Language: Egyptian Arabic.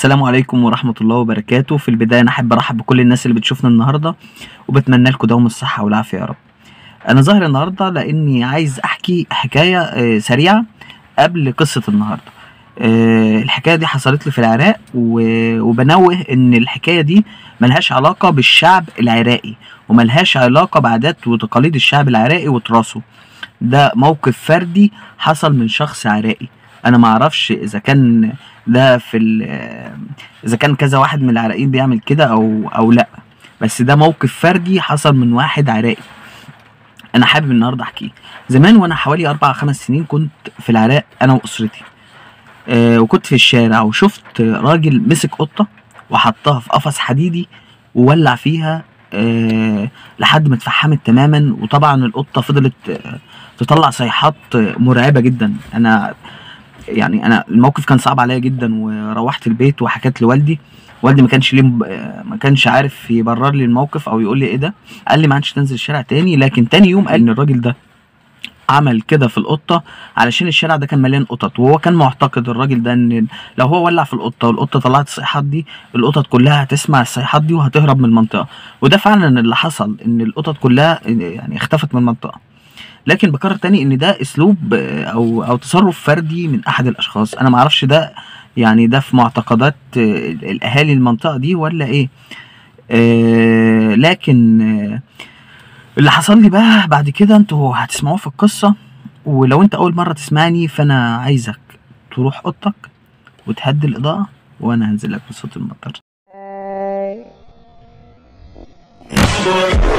السلام عليكم ورحمة الله وبركاته في البداية أنا أحب أرحب بكل الناس اللي بتشوفنا النهاردة وبتمنى لكم دوم الصحة والعافية يا رب أنا ظاهر النهاردة لأني عايز أحكي حكاية آه، سريعة قبل قصة النهاردة آه، الحكاية دي حصلت لي في العراق و- وبنوه إن الحكاية دي ملهاش علاقة بالشعب العراقي وملهاش علاقة بعادات وتقاليد الشعب العراقي وتراثه ده موقف فردي حصل من شخص عراقي أنا معرفش إذا كان ده في ال- اذا كان كذا واحد من العراقيين بيعمل كده او او لا بس ده موقف فردي حصل من واحد عراقي انا حابب النهارده احكيه زمان وانا حوالي اربع خمس سنين كنت في العراق انا واسرتي أه وكنت في الشارع وشفت راجل مسك قطه وحطها في قفص حديدي وولع فيها أه لحد ما اتفحمت تماما وطبعا القطه فضلت آه، تطلع صيحات آه، مرعبه جدا انا يعني انا الموقف كان صعب عليا جدا وروحت البيت وحكيت لوالدي والدي ما كانش ليه ما كانش عارف يبرر لي الموقف او يقول لي ايه ده قال لي ما عادش تنزل الشارع تاني لكن تاني يوم قال ان الراجل ده عمل كده في القطه علشان الشارع ده كان مليان قطط وهو كان معتقد الراجل ده ان لو هو ولع في القطه والقطه طلعت الصيحات دي القطط كلها هتسمع الصيحات دي وهتهرب من المنطقه وده فعلا اللي حصل ان القطط كلها يعني اختفت من المنطقه لكن بكرر تاني ان ده اسلوب آه، او او تصرف فردي من احد الاشخاص انا ما اعرفش ده يعني ده في معتقدات آه، الاهالي المنطقه دي ولا ايه آه لكن آه اللي حصل لي بقى بعد كده انتوا هتسمعوه في القصه ولو انت اول مره تسمعني فانا عايزك تروح اوضتك وتهدي الاضاءه وانا هنزل لك بصوت المطر